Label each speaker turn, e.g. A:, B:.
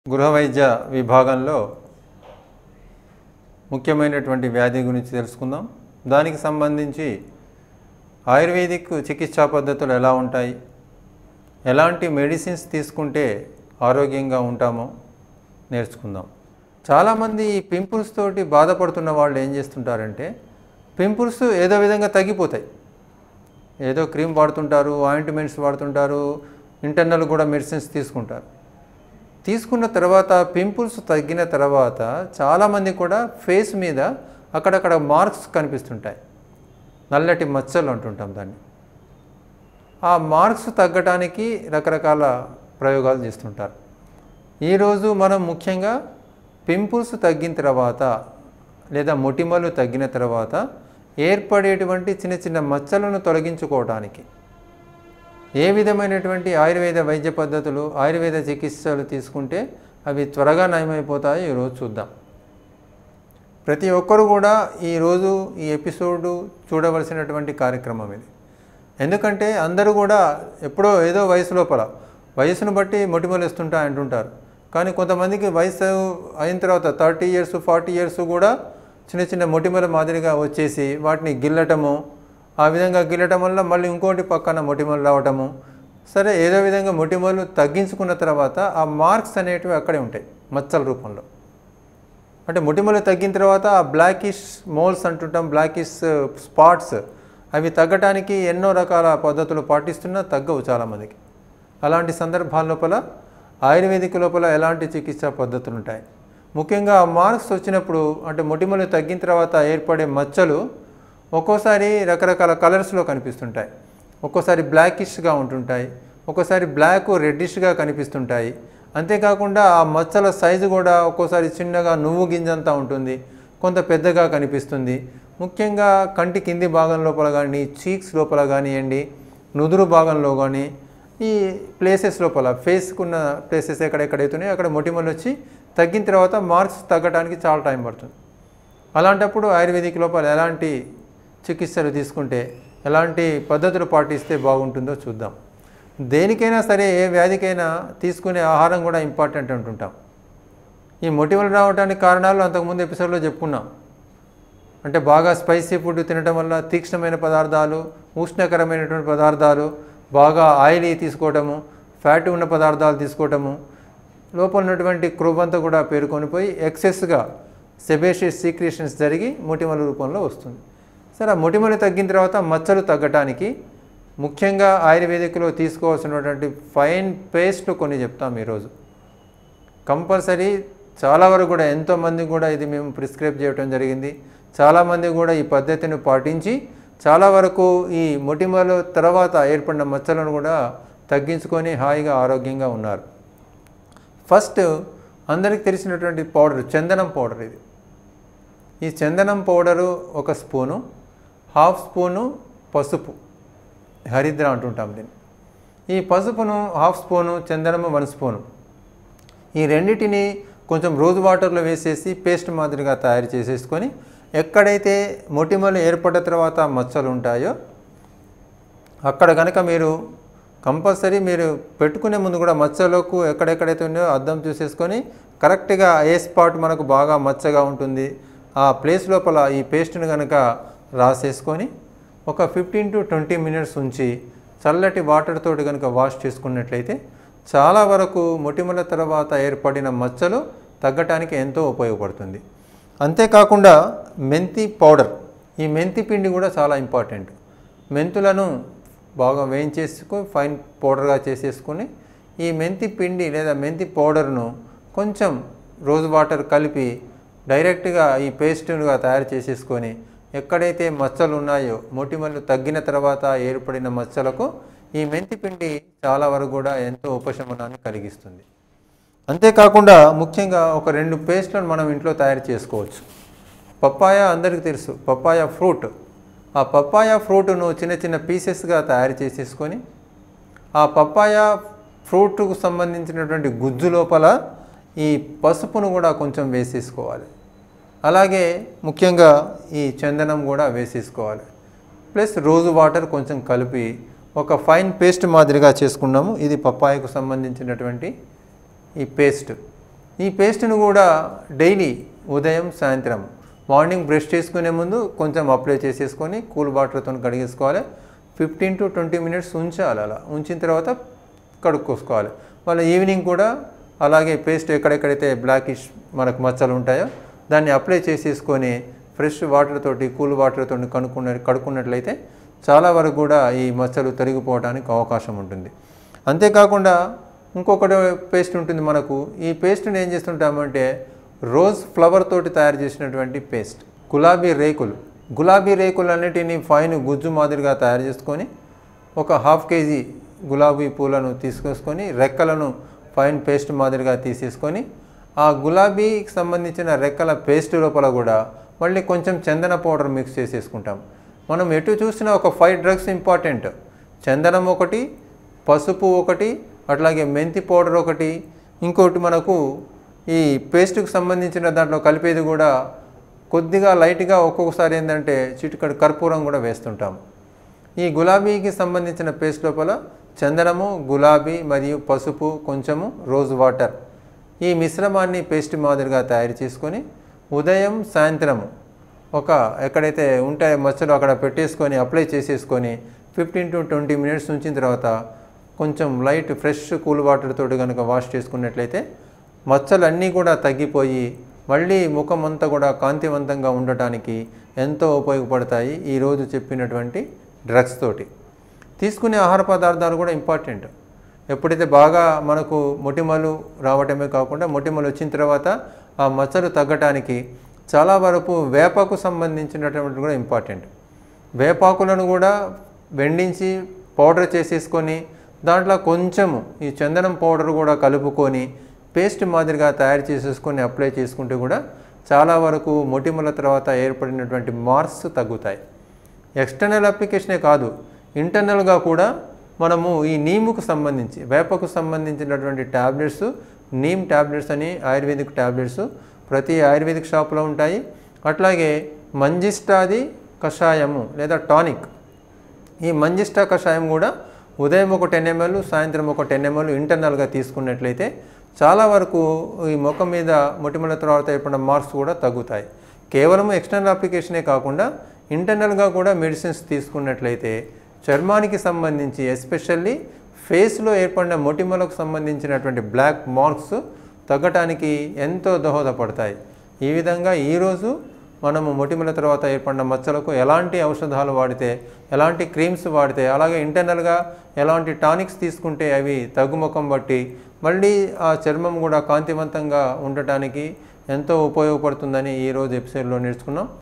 A: గృహ వైద్య విభాగంలో ముఖ్యమైనటువంటి వ్యాధి గురించి తెలుసుకుందాం దానికి సంబంధించి ఆయుర్వేదిక్ చికిత్సా పద్ధతులు ఎలా ఉంటాయి ఎలాంటి మెడిసిన్స్ తీసుకుంటే ఆరోగ్యంగా ఉంటామో నేర్చుకుందాం చాలామంది ఈ పింపుల్స్ తోటి బాధపడుతున్న వాళ్ళు ఏం చేస్తుంటారంటే పింపుల్స్ ఏదో విధంగా తగ్గిపోతాయి ఏదో క్రీమ్ వాడుతుంటారు ఆయింట్మెంట్స్ వాడుతుంటారు ఇంటర్నల్ కూడా మెడిసిన్స్ తీసుకుంటారు తీసుకున్న తర్వాత పింపుల్స్ తగ్గిన తర్వాత చాలామంది కూడా ఫేస్ మీద అక్కడక్కడ మార్క్స్ కనిపిస్తుంటాయి నల్లటి మచ్చలు అంటుంటాం దాన్ని ఆ మార్క్స్ తగ్గటానికి రకరకాల ప్రయోగాలు చేస్తుంటారు ఈరోజు మనం ముఖ్యంగా పింపుల్స్ తగ్గిన తర్వాత లేదా మొటిమలు తగ్గిన తర్వాత ఏర్పడేటువంటి చిన్న చిన్న మచ్చలను తొలగించుకోవడానికి ఏ విధమైనటువంటి ఆయుర్వేద వైద్య పద్ధతులు ఆయుర్వేద చికిత్సలు తీసుకుంటే అవి త్వరగా నయమైపోతాయో ఈరోజు చూద్దాం ప్రతి ఒక్కరు కూడా ఈరోజు ఈ ఎపిసోడు చూడవలసినటువంటి కార్యక్రమం ఇది ఎందుకంటే అందరూ కూడా ఎప్పుడో ఏదో వయసు లోపల వయసును బట్టి మొటిమలు వస్తుంటా అంటుంటారు కానీ కొంతమందికి వయసు అయిన తర్వాత థర్టీ ఇయర్స్ ఫార్టీ ఇయర్స్ కూడా చిన్న చిన్న మొటిమల మాదిరిగా వచ్చేసి వాటిని గిల్లటము ఆ విధంగా గిల్లటం వల్ల మళ్ళీ ఇంకోటి పక్కన మొటిమలు రావటము సరే ఏదో విధంగా మొటిమలు తగ్గించుకున్న తర్వాత ఆ మార్క్స్ అనేటివి అక్కడే ఉంటాయి మచ్చల రూపంలో అంటే మొటిమలు తగ్గిన తర్వాత ఆ బ్లాకిష్ మోల్స్ అంటుంటాం బ్లాకిష్ స్పాట్స్ అవి తగ్గటానికి ఎన్నో రకాల పద్ధతులు పాటిస్తున్నా తగ్గవు చాలామందికి అలాంటి సందర్భాల లోపల ఆయుర్వేదిక్ లోపల ఎలాంటి చికిత్సా పద్ధతులు ఉంటాయి ముఖ్యంగా ఆ మార్క్స్ వచ్చినప్పుడు అంటే మొటిమలు తగ్గిన తర్వాత ఏర్పడే మచ్చలు ఒక్కోసారి రకరకాల కలర్స్లో కనిపిస్తుంటాయి ఒక్కోసారి బ్లాకిష్గా ఉంటుంటాయి ఒక్కోసారి బ్లాక్ రెడ్డిష్గా కనిపిస్తుంటాయి అంతేకాకుండా ఆ మచ్చల సైజు కూడా ఒక్కోసారి చిన్నగా నువ్వు గింజంతా ఉంటుంది కొంత పెద్దగా కనిపిస్తుంది ముఖ్యంగా కంటి కింది భాగం లోపల కానీ చీక్స్ లోపల కానివ్వండి నుదురు భాగంలో కానీ ఈ ప్లేసెస్ లోపల ఫేస్కున్న ప్లేసెస్ ఎక్కడెక్కడైతున్నాయో అక్కడ మొటిమలు వచ్చి తగ్గిన తర్వాత మార్క్స్ తగ్గడానికి చాలా టైం పడుతుంది అలాంటప్పుడు ఆయుర్వేదిక్ లోపల ఎలాంటి చికిత్సలు తీసుకుంటే ఎలాంటి పద్ధతులు పాటిస్తే బాగుంటుందో చూద్దాం దేనికైనా సరే ఏ వ్యాధికైనా తీసుకునే ఆహారం కూడా ఇంపార్టెంట్ అంటుంటాం ఈ మొటిమలు రావడానికి కారణాలు అంతకుముందు ఎపిసోడ్లో చెప్పుకున్నాం అంటే బాగా స్పైసీ ఫుడ్ తినడం వల్ల తీక్ష్ణమైన పదార్థాలు ఉష్ణకరమైనటువంటి పదార్థాలు బాగా ఆయిలీ తీసుకోవటము ఫ్యాట్ ఉన్న పదార్థాలు తీసుకోవటము లోపల ఉన్నటువంటి క్రొవ్వు అంతా కూడా పేరుకొని పోయి ఎక్సెస్గా సెబేషియస్ సీక్రియేషన్స్ జరిగి మొటిమల రూపంలో వస్తుంది సరే ఆ మొటిమలు తగ్గిన తర్వాత మచ్చలు తగ్గటానికి ముఖ్యంగా ఆయుర్వేదిక్లో తీసుకోవాల్సినటువంటి ఫైన్ పేస్ట్ కొన్ని చెప్తాం ఈరోజు కంపల్సరీ చాలా వరకు కూడా ఎంతోమంది కూడా ఇది మేము ప్రిస్క్రైబ్ చేయడం జరిగింది చాలామంది కూడా ఈ పద్ధతిని పాటించి చాలా వరకు ఈ మొటిమల తర్వాత ఏర్పడిన మచ్చలను కూడా తగ్గించుకొని హాయిగా ఆరోగ్యంగా ఉన్నారు ఫస్ట్ అందరికీ తెలిసినటువంటి పౌడర్ చందనం పౌడర్ ఇది ఈ చందనం పౌడరు ఒక స్పూను హాఫ్ స్పూను పసుపు హరిద్ర అంటుంటాం దీన్ని ఈ పసుపును హాఫ్ స్పూను చందనము వన్ స్పూను ఈ రెండింటిని కొంచెం రోజు వాటర్లో వేసేసి పేస్ట్ మాదిరిగా తయారు చేసేసుకొని ఎక్కడైతే మొటిమలు ఏర్పడ్డ తర్వాత మచ్చలు ఉంటాయో అక్కడ కనుక మీరు కంపల్సరీ మీరు పెట్టుకునే ముందు కూడా మచ్చలకు ఎక్కడెక్కడైతే ఉన్నాయో అద్దం చూసేసుకొని కరెక్ట్గా ఏ స్పాట్ మనకు బాగా మచ్చగా ఉంటుంది ఆ ప్లేస్ లోపల ఈ పేస్ట్ని కనుక రాసేసుకొని ఒక ఫిఫ్టీన్ టు ట్వంటీ మినిట్స్ ఉంచి చల్లటి వాటర్ తోటి కనుక వాష్ చేసుకున్నట్లయితే చాలా వరకు మొటిమల తర్వాత ఏర్పడిన మచ్చలు తగ్గటానికి ఎంతో ఉపయోగపడుతుంది అంతేకాకుండా మెంతి పౌడర్ ఈ మెంతి పిండి కూడా చాలా ఇంపార్టెంట్ మెంతులను బాగా వేయించేసుకొని ఫైన్ పౌడర్గా చేసేసుకొని ఈ మెంతి పిండి లేదా మెంతి పౌడర్ను కొంచెం రోజ్ వాటర్ కలిపి డైరెక్ట్గా ఈ పేస్ట్గా తయారు చేసేసుకొని ఎక్కడైతే మచ్చలు ఉన్నాయో మొటిమలు తగ్గిన తర్వాత ఏర్పడిన మచ్చలకు ఈ మెంతి పిండి చాలా వరకు కూడా ఎంతో ఉపశమనాన్ని కలిగిస్తుంది అంతేకాకుండా ముఖ్యంగా ఒక రెండు పేస్ట్లను మనం ఇంట్లో తయారు చేసుకోవచ్చు పప్పాయ అందరికీ తెలుసు పప్పాయ ఫ్రూట్ ఆ పప్పాయ ఫ్రూట్ను చిన్న చిన్న పీసెస్గా తయారు చేసేసుకొని ఆ పప్పాయ ఫ్రూట్కు సంబంధించినటువంటి గుజ్జు లోపల ఈ పసుపును కూడా కొంచెం వేసేసుకోవాలి అలాగే ముఖ్యంగా ఈ చందనం కూడా వేసేసుకోవాలి ప్లస్ రోజు వాటర్ కొంచెం కలిపి ఒక ఫైన్ పేస్ట్ మాదిరిగా చేసుకున్నాము ఇది పప్పాయకు సంబంధించినటువంటి ఈ పేస్ట్ ఈ పేస్ట్ను కూడా డైలీ ఉదయం సాయంత్రం మార్నింగ్ బ్రష్ చేసుకునే ముందు కొంచెం అప్లై చేసేసుకొని కూల్ వాటర్తో కడిగేసుకోవాలి ఫిఫ్టీన్ టు ట్వంటీ మినిట్స్ ఉంచాలి అలా ఉంచిన తర్వాత కడుక్కోసుకోవాలి మళ్ళీ ఈవినింగ్ కూడా అలాగే పేస్ట్ ఎక్కడెక్కడైతే బ్లాకిష్ మనకు మచ్చలు ఉంటాయో దాన్ని అప్లై చేసేసుకొని ఫ్రెష్ వాటర్ తోటి కూల్ వాటర్ తోటి కనుక్కున్న కడుక్కున్నట్లయితే చాలా వరకు కూడా ఈ మచ్చలు తొలగిపోవడానికి అవకాశం ఉంటుంది అంతేకాకుండా ఇంకొకటి పేస్ట్ ఉంటుంది మనకు ఈ పేస్ట్ని ఏం చేస్తుంటామంటే రోజ్ ఫ్లవర్ తోటి తయారు చేసినటువంటి పేస్ట్ గులాబీ రేకులు గులాబీ రేకులు అన్నిటిని ఫైన్ గుజ్జు మాదిరిగా తయారు చేసుకొని ఒక హాఫ్ కేజీ గులాబీ పూలను తీసుకొసుకొని రెక్కలను ఫైన్ పేస్ట్ మాదిరిగా తీసేసుకొని ఆ గులాబీకి సంబంధించిన రెక్కల పేస్ట్ లోపల కూడా మళ్ళీ కొంచెం చందన పౌడర్ మిక్స్ చేసేసుకుంటాం మనం ఎటు చూసినా ఒక ఫైవ్ డ్రగ్స్ ఇంపార్టెంట్ చందనం ఒకటి పసుపు ఒకటి అట్లాగే మెంతి పౌడర్ ఒకటి ఇంకోటి మనకు ఈ పేస్ట్కి సంబంధించిన దాంట్లో కలిపేది కూడా కొద్దిగా లైట్గా ఒక్కొక్కసారి ఏంటంటే చిటికడు కర్పూరం కూడా వేస్తుంటాం ఈ గులాబీకి సంబంధించిన పేస్ట్ లోపల చందనము గులాబీ మరియు పసుపు కొంచెము రోజ్ వాటర్ ఈ మిశ్రమాన్ని పేస్ట్ మాదిరిగా తయారు చేసుకొని ఉదయం సాయంత్రము ఒక ఎక్కడైతే ఉంటాయో మచ్చలు అక్కడ పెట్టేసుకొని అప్లై చేసేసుకొని ఫిఫ్టీన్ టు ట్వంటీ మినిట్స్ ఉంచిన తర్వాత కొంచెం లైట్ ఫ్రెష్ కూల్ వాటర్ తోటి కనుక వాష్ చేసుకున్నట్లయితే మచ్చలు అన్నీ కూడా తగ్గిపోయి మళ్ళీ ముఖం అంతా కూడా కాంతివంతంగా ఉండటానికి ఎంతో ఉపయోగపడతాయి ఈరోజు చెప్పినటువంటి డ్రగ్స్ తోటి తీసుకునే ఆహార పదార్థాలు కూడా ఇంపార్టెంట్ ఎప్పుడైతే బాగా మనకు మొటిమలు రావటమే కాకుండా మొటిమలు వచ్చిన తర్వాత ఆ మచ్చలు తగ్గటానికి చాలా వరకు వేపకు సంబంధించినటువంటి కూడా ఇంపార్టెంట్ వేపాకులను కూడా వెండించి పౌడర్ చేసేసుకొని దాంట్లో కొంచెము ఈ చందనం పౌడర్ కూడా కలుపుకొని పేస్ట్ మాదిరిగా తయారు చేసేసుకొని అప్లై చేసుకుంటే కూడా చాలా వరకు మొటిమల తర్వాత ఏర్పడినటువంటి మార్క్స్ తగ్గుతాయి ఎక్స్టర్నల్ అప్లికేషనే కాదు ఇంటర్నల్గా కూడా మనము ఈ నీముకు సంబంధించి వేపకు సంబంధించినటువంటి ట్యాబ్లెట్స్ నీమ్ ట్యాబ్లెట్స్ అని ఆయుర్వేదిక్ ట్యాబ్లెట్స్ ప్రతి ఆయుర్వేదిక్ షాప్లో ఉంటాయి అట్లాగే మంజిష్టాది కషాయము లేదా టానిక్ ఈ మంజిష్టా కషాయం కూడా ఉదయం ఒక టెన్ ఎంఎల్ సాయంత్రం ఒక టెన్ ఎంఎల్ ఇంటర్నల్గా తీసుకున్నట్లయితే చాలా వరకు ఈ ముఖం మీద మొటిమల తర్వాత ఏర్పడిన మార్క్స్ కూడా తగ్గుతాయి కేవలం ఎక్స్టర్నల్ అప్లికేషనే కాకుండా ఇంటర్నల్గా కూడా మెడిసిన్స్ తీసుకున్నట్లయితే చర్మానికి సంబంధించి ఎస్పెషల్లీ ఫేస్లో ఏర్పడిన మొటిమలకు సంబంధించినటువంటి బ్లాక్ మార్క్స్ తగ్గటానికి ఎంతో దోహదపడతాయి ఈ విధంగా ఈరోజు మనము మొటిమల తర్వాత ఏర్పడిన మచ్చలకు ఎలాంటి ఔషధాలు వాడితే ఎలాంటి క్రీమ్స్ వాడితే అలాగే ఇంటర్నల్గా ఎలాంటి టానిక్స్ తీసుకుంటే అవి తగ్గుముఖం బట్టి మళ్ళీ ఆ చర్మం కూడా కాంతివంతంగా ఉండటానికి ఎంతో ఉపయోగపడుతుందని ఈరోజు ఎపిసోడ్లో నేర్చుకున్నాం